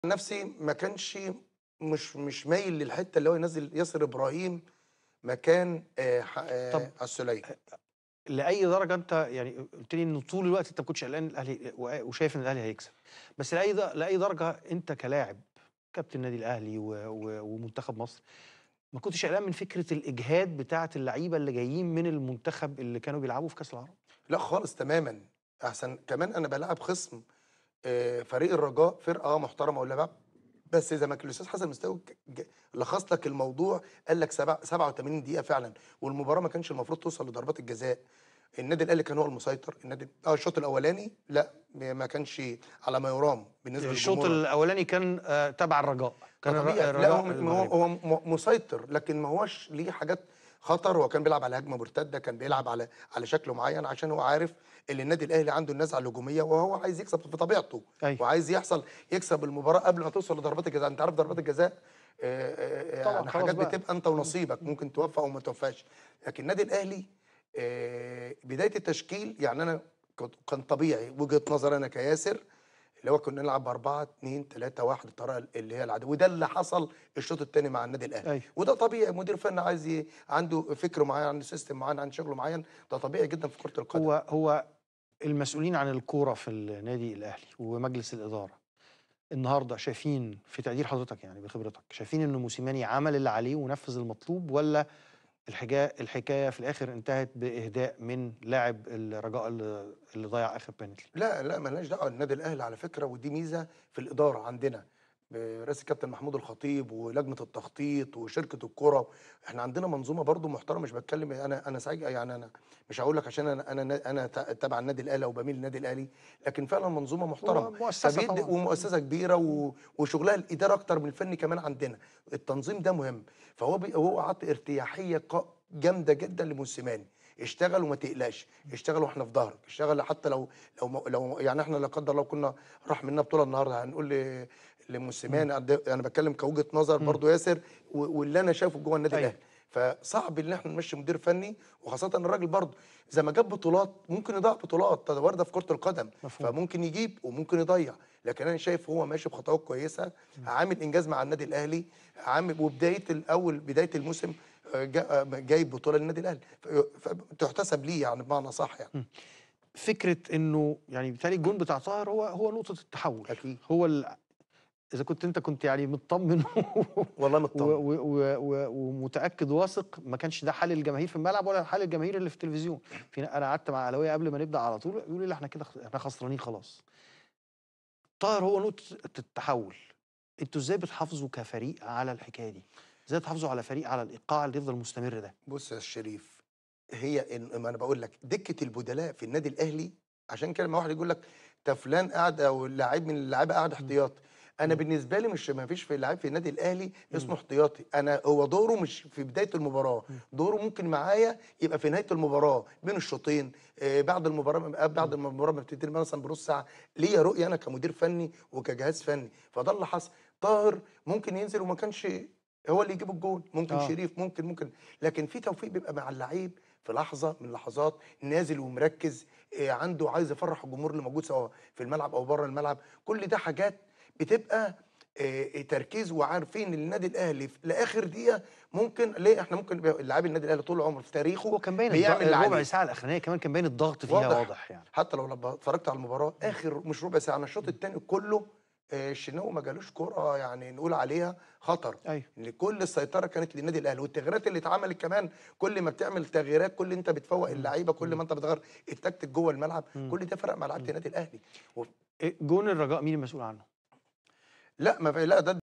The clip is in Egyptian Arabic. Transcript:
نفسي ما كانش مش مش مايل للحته اللي هو ينزل ياسر ابراهيم مكان آه ح- آه طب السليم لاي درجه انت يعني قلت لي ان طول الوقت انت ما كنتش قلقان الاهلي و- وشايف ان الاهلي هيكسب بس لاي د- لاي درجه انت كلاعب كابتن النادي الاهلي و... و... ومنتخب مصر ما كنتش قلقان من فكره الاجهاد بتاعه اللعيبه اللي جايين من المنتخب اللي كانوا بيلعبوا في كاس العالم لا خالص تماما احسن كمان انا بلعب خصم آه فريق الرجاء فرقه محترمه ولا بقى بس زي ما كان الاستاذ حسن مستوي ج- ج- لخص لك الموضوع قال لك سبع- 87 دقيقه فعلا والمباراه ما كانش المفروض توصل لضربات الجزاء النادي الاهلي كان هو المسيطر النادي اه الشوط الاولاني لا ما كانش على ما يرام بالنسبه الشوط للجمهور الاولاني كان آه، تبع الرجاء كان الر- طبيعي لا الرجاء هو ما هو, المغربي. هو م- مسيطر لكن ما هوش ليه حاجات خطر هو كان بيلعب على هجمه مرتده كان بيلعب على على شكل معين عشان هو عارف ان النادي الاهلي عنده النزعه الهجوميه وهو عايز يكسب في طبيعته أيوة. وعايز يحصل يكسب المباراه قبل ما توصل لضربات الجزاء انت عارف ضربات الجزاء آه، آه، طبعاً، يعني خلاص حاجات بقى. بتبقى انت ونصيبك ممكن توفق او ما توفقش لكن النادي الاهلي آه، بدايه التشكيل يعني انا كنت- كان طبيعي وجهه نظر انا كياسر اللي هو كنا نلعب ب 4 2 3 1 الطريقه اللي هي العاديه وده اللي حصل الشوط الثاني مع النادي الاهلي أيوة. وده طبيعي مدير فني عايز ي... عنده فكر معين عنده سيستم معين عنده شغل معين ده طبيعي جدا في كره القدم هو هو المسؤولين عن الكوره في النادي الاهلي ومجلس الاداره النهارده شايفين في تقدير حضرتك يعني بخبرتك شايفين ان موسيماني عمل اللي عليه ونفذ المطلوب ولا الحكايه الحكايه في الاخر انتهت باهداء من لاعب الرجاء اللي, اللي ضيع اخر بينالتي لا لا مالناش دعوه النادي الاهلي على فكره ودي ميزه في الاداره عندنا برئاسه كابتن محمود الخطيب ولجنه التخطيط وشركه الكره احنا عندنا منظومه برضو محترمه مش بتكلم انا انا سعيد يعني انا مش هقول لك عشان انا انا انا تبع النادي الاهلي او بميل للنادي الاهلي لكن فعلا منظومه محترمه مؤسسة فبيدي- طبعاً. ومؤسسه كبيره و... وشغلها الاداره اكتر من الفني كمان عندنا التنظيم ده مهم فهو بي... هو عطى ارتياحيه ق- جامده جدا لموسيماني اشتغل وما تقلقش اشتغل واحنا في ظهرك اشتغل حتى لو لو م- لو يعني احنا لا قدر الله كنا راح منا بطوله النهارده هنقول ل- لموسيماني قد- انا بتكلم كوجهه نظر برضو ياسر و- واللي انا شايفه جوه النادي أيوة. الاهلي فصعب ان احنا نمشي مدير فني وخاصه ان الراجل برضه زي ما جاب بطولات ممكن يضيع بطولات ده وارده في كره القدم مفهوم. فممكن يجيب وممكن يضيع لكن انا شايف هو ماشي بخطوات كويسه عامل انجاز مع النادي الاهلي عامل وبدايه الاول بدايه الموسم آه، جا- آه، جايب بطوله للنادي الاهلي ف- فتحتسب ليه يعني بمعنى صح يعني فكره انه يعني بالتالي الجون بتاع طاهر هو هو نقطه التحول اكيد هو ال... اذا كنت انت كنت يعني مطمن والله و- مطمن و- و- و- ومتاكد واثق ما كانش ده حال الجماهير في الملعب ولا حال الجماهير اللي في التلفزيون في انا قعدت مع اهلاويه قبل ما نبدا على طول يقولوا لي احنا كده خ- احنا خسرانين خلاص طاهر هو نقطه التحول انتوا ازاي بتحافظوا كفريق على الحكايه دي ازاي تحافظوا على فريق على الايقاع اللي يفضل مستمر ده بص يا شريف هي إن- ما انا بقول لك دكه البدلاء في النادي الاهلي عشان كده لما واحد يقول لك ده فلان قاعد او اللاعب من اللعيبه قاعد احتياطي انا مم. بالنسبه لي مش ما فيش في لعيب في النادي الاهلي اسمه مم. احتياطي انا هو دوره مش في بدايه المباراه مم. دوره ممكن معايا يبقى في نهايه المباراه بين الشوطين آه، بعد المباراه آه، بعد ما المباراه ما بتبتدي مثلا بنص ساعه ليا رؤيه انا كمدير فني وكجهاز فني فده اللي حصل طاهر ممكن ينزل وما كانش هو اللي يجيب الجول ممكن آه. شريف ممكن ممكن لكن في توفيق بيبقى مع اللعيب في لحظه من اللحظات نازل ومركز آه، عنده عايز يفرح الجمهور اللي موجود سواء في الملعب او بره الملعب كل ده حاجات بتبقى آه، تركيز وعارفين ان النادي الاهلي في لاخر دقيقه ممكن ليه احنا ممكن اللاعب النادي الاهلي طول عمره في تاريخه هو كان باين بيعمل الض- اللي الربع عليه. ساعه الاخرانيه كمان كان باين الضغط فيها واضح. واضح يعني حتى لو لما اتفرجت على المباراه اخر مش ربع ساعه انا الشوط الثاني كله آه، الشناوي ما جالوش كوره يعني نقول عليها خطر ايوه ان كل السيطره كانت للنادي الاهلي والتغييرات اللي اتعملت كمان كل ما بتعمل تغييرات كل انت بتفوق اللعيبه كل ما انت بتغير التكتيك جوه الملعب مم. كل ده فرق مع لعيبه النادي الاهلي و- إيه، جون الرجاء مين المسؤول عنه لا ما في- لا ده